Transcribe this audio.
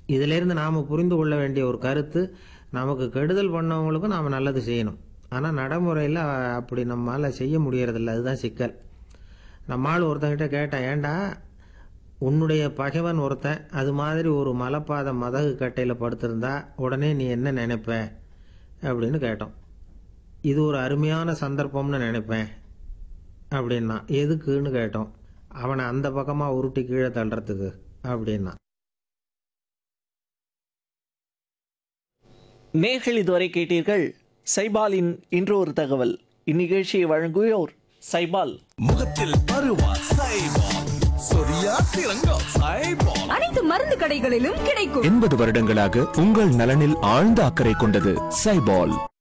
இதிலிருந்து நாம் புரிந்து கொள்ள வேண்டிய ஒரு கருத்து நமக்கு கெடுதல் பண்ணவங்களுக்கும் நாம் நல்லது செய்யணும் ஆனால் நடைமுறையில் அப்படி நம்மளால் செய்ய முடியறதில்ல அதுதான் சிக்கல் நம்மால் ஒருத்தங்கிட்ட கேட்டேன் ஏண்டா உன்னுடைய பகைவன் ஒருத்தன் அது மாதிரி ஒரு மலைப்பாத மதகு கட்டையில் படுத்திருந்தா உடனே நீ என்ன நினைப்ப அப்படின்னு கேட்டோம் இது ஒரு அருமையான சந்தர்ப்பம்னு நினைப்பேன் அப்படின்னா எதுக்குன்னு கேட்டோம் அவனை அந்த பக்கமாக உருட்டி கீழே தள்ளுறதுக்கு அப்படின்னா நேர்கள் இதுவரை கேட்டீர்கள் சைபாலின் இன்றொரு தகவல் இந்நிகழ்ச்சியை வழங்குவோர் சைபால் முகத்தில் பருவா சைபால் சொரியா சிறங்கம் சைபால் அனைத்து மருந்து கடைகளிலும் கிடைக்கும் எண்பது வருடங்களாக உங்கள் நலனில் ஆழ்ந்த அக்கறை கொண்டது சைபால்